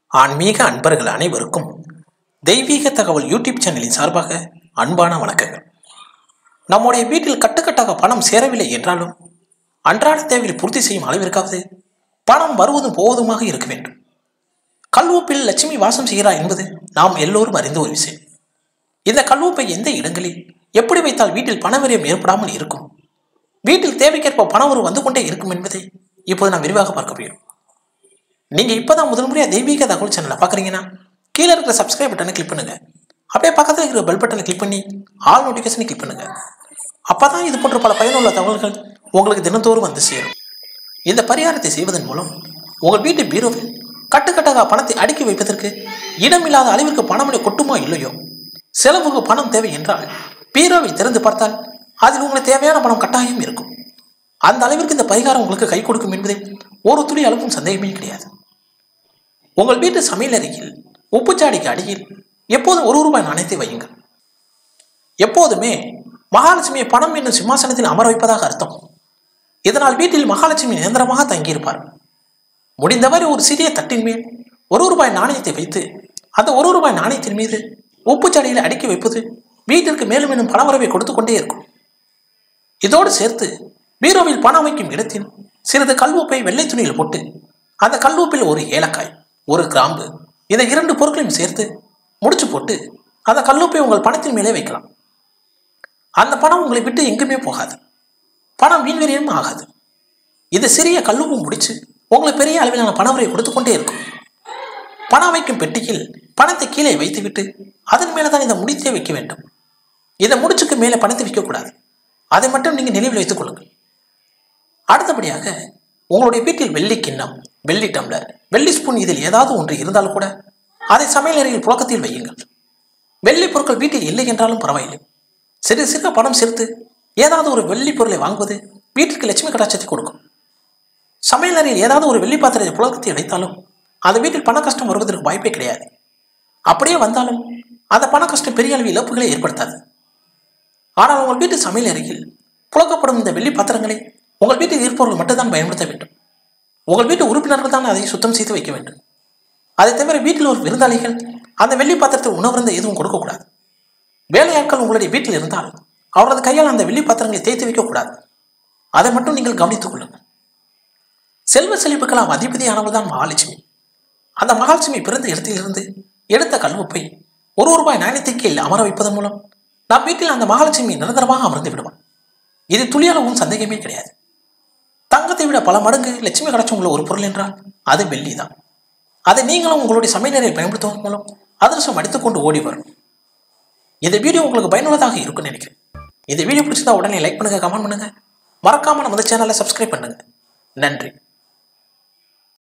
ஆன்மீக அன்பர்கள் அனைவருக்கும் தெய்வீக தகவல் யூடியூப் சேனலின் சார்பாக அன்பான வணக்கங்கள் நம்முடைய வீட்டில் கட்டுக்கட்டாக பணம் சேரவில்லை என்றாலும் அன்றாட தேவையை பூர்த்தி செய்யும் அளவிற்காவது பணம் வருவதும் போவதுமாக இருக்க வேண்டும் கல்வூப்பில் லட்சுமி வாசம் செய்கிறார் என்பது நாம் எல்லோரும் அறிந்த ஒரு விஷயம் இந்த கல்வூப்பை எந்த இடங்களில் எப்படி வைத்தால் வீட்டில் பணவிரயம் ஏற்படாமல் இருக்கும் வீட்டில் தேவைக்கேற்ப பணம் ஒரு வந்து கொண்டே இருக்கும் என்பதை இப்போது நாம் விரிவாக பார்க்க போகிறோம் நீங்க இப்பதான் முதல் முறையா தெய்வீக தகவல் சேனலை பாக்குறீங்கன்னா கீழே இருக்கிற சப்ஸ்கிரைப் பட்டனை கிளிக் பண்ணுங்க அப்படியே பக்கத்துல இருக்கிற பெல் பட்டனை கிளிக் பண்ணி ஆல் நோட்டிஃபிகேஷனை கிளிக் பண்ணுங்க அப்பதான் இது போன்ற பல பயனுள்ள தகவல்கள் உங்களுக்கு தினந்தோறும் வந்து சேரும் இந்த பரிகாரத்தை செய்வதன் மூலம் உங்கள் வீட்டு பீரோவில் கட்டுக்கட்டாக பணத்தை அடுக்கி வைப்பதற்கு இடமில்லாத அளவிற்கு பணமழை கொட்டுமா இல்லையோ செலவுக்கு பணம் தேவை என்றால் பீரோவை திறந்து பார்த்தால் அதில் உங்களுக்கு தேவையான பணம் கட்டாயம் இருக்கும் அந்த அளவிற்கு இந்த பரிகாரம் உங்களுக்கு கை கொடுக்கும் என்பதில் ஒரு துளி அளவும் சந்தேகமே கிடையாது உங்கள் வீட்டு சமையலறையில் உப்புச்சாடிக்கு அடியில் எப்போதும் ஒரு ரூபாய் நாணயத்தை வையுங்கள் எப்போதுமே மகாலட்சுமியை பணம் என்னும் சிம்மாசனத்தில் அமர வைப்பதாக அர்த்தம் இதனால் வீட்டில் மகாலட்சுமி நிரந்தரமாக தங்கியிருப்பார் முடிந்தவரை ஒரு சிறிய தட்டின் மேல் ஒரு ரூபாய் நாணயத்தை வைத்து அந்த ஒரு ரூபாய் நாணயத்தின் மீது உப்புச்சாடியில் அடுக்கி வைப்பது வீட்டிற்கு மேலும் மேலும் பணவரவை கொடுத்து கொண்டே இருக்கும் இதோடு சேர்த்து பீரோவில் பணம் வைக்கும் இடத்தில் சிறிது கல்வூப்பை வெள்ளை துணியில் போட்டு அந்த கல்வூப்பில் ஒரு ஏலக்காய் ஒரு கிராம்பு இந்த இரண்டு பொருட்களையும் சேர்த்து முடிச்சு போட்டு அந்த கல்வூப்பை உங்கள் பணத்தின் மேலே வைக்கலாம் அந்த பணம் உங்களை விட்டு எங்குமே போகாது பணம் வீண்வெறியும் ஆகாது இது சிறிய கல்லுப்பு முடிச்சு உங்களுக்கு பெரிய அளவிலான பணவரை கொடுத்து கொண்டே இருக்கும் பணம் வைக்கும் பெட்டியில் பணத்தை கீழே வைத்துவிட்டு அதன் மேலே தான் இந்த முடித்தே வைக்க வேண்டும் இந்த முடிச்சுக்கு மேலே பணத்தை வைக்கக்கூடாது அதை மட்டும் நீங்கள் நினைவில் வைத்துக் கொள்ளுங்கள் அடுத்தபடியாக உங்களுடைய வீட்டில் வெள்ளி கிண்ணம் வெள்ளி டம்ளர் வெள்ளி ஸ்பூன் இதில் ஏதாவது ஒன்று இருந்தால் கூட அதை சமையலறையில் புழக்கத்தில் வையுங்கள் வெள்ளி பொருட்கள் வீட்டில் இல்லை என்றாலும் பரவாயில்லை சிறு சிறு பணம் சேர்த்து ஏதாவது ஒரு வெள்ளி பொருளை வாங்குவது வீட்டிற்கு லட்சுமி கடாட்சத்தை கொடுக்கும் சமையலறையில் ஏதாவது ஒரு வெள்ளி பாத்திரத்தை புழக்கத்தில் வைத்தாலும் அந்த வீட்டில் பண கஷ்டம் வருவதற்கு வாய்ப்பே கிடையாது அப்படியே வந்தாலும் அந்த பண கஷ்டம் பெரிய அளவு இழப்புகளை ஏற்படுத்தாது ஆனால் உங்கள் வீட்டு சமையல் அறையில் புழக்கப்படும் இந்த வெள்ளி பாத்திரங்களை உங்கள் வீட்டில் இருப்பவர்கள் மட்டும்தான் பயன்படுத்த வேண்டும் உங்கள் வீட்டு உறுப்பினர்கள் தான் அதை சுத்தம் செய்து வைக்க வேண்டும் அதை தவிர வீட்டில் ஒரு விருந்தாளிகள் அந்த வெள்ளி பாத்திரத்தில் உணவருந்த எதுவும் கொடுக்கக்கூடாது வேலையாட்கள் உங்களுடைய வீட்டில் இருந்தால் அவரது கையால் அந்த வெள்ளி பாத்திரங்களை தேய்த்து வைக்கக்கூடாது அதை மட்டும் நீங்கள் கவனித்துக் கொள்ளுங்கள் செல்வ செழிப்புக்கெல்லாம் அதிபதியானவர் தான் மகாலட்சுமி அந்த மகாலட்சுமி பிறந்த இடத்திலிருந்து எடுத்த கல்வப்பை ஒரு ரூபாய் நாணயத்தை கீழ் அமர வைப்பதன் மூலம் நம் வீட்டில் அந்த மகாலட்சுமி நிரந்தரமாக அமர்ந்து விடுவான் இது துளியளவும் சந்தேகமே கிடையாது தங்கத்தை விட பல மடங்கு லட்சுமி கடாட்சம் உள்ள ஒரு பொருள் என்றால் அது வெள்ளி தான் அதை நீங்களும் உங்களுடைய சமையலறை பயன்படுத்துவதன் மூலம் அதிர்ஷ்டம் அடித்துக்கொண்டு ஓடி வரும் இந்த வீடியோ உங்களுக்கு பயனுள்ளதாக இருக்கும்னு நினைக்கிறேன் இந்த வீடியோ பிடிச்சதா உடனே லைக் பண்ணுங்க கமெண்ட் பண்ணுங்க மறக்காம நம்ம சேனலை சப்ஸ்கிரைப் பண்ணுங்க நன்றி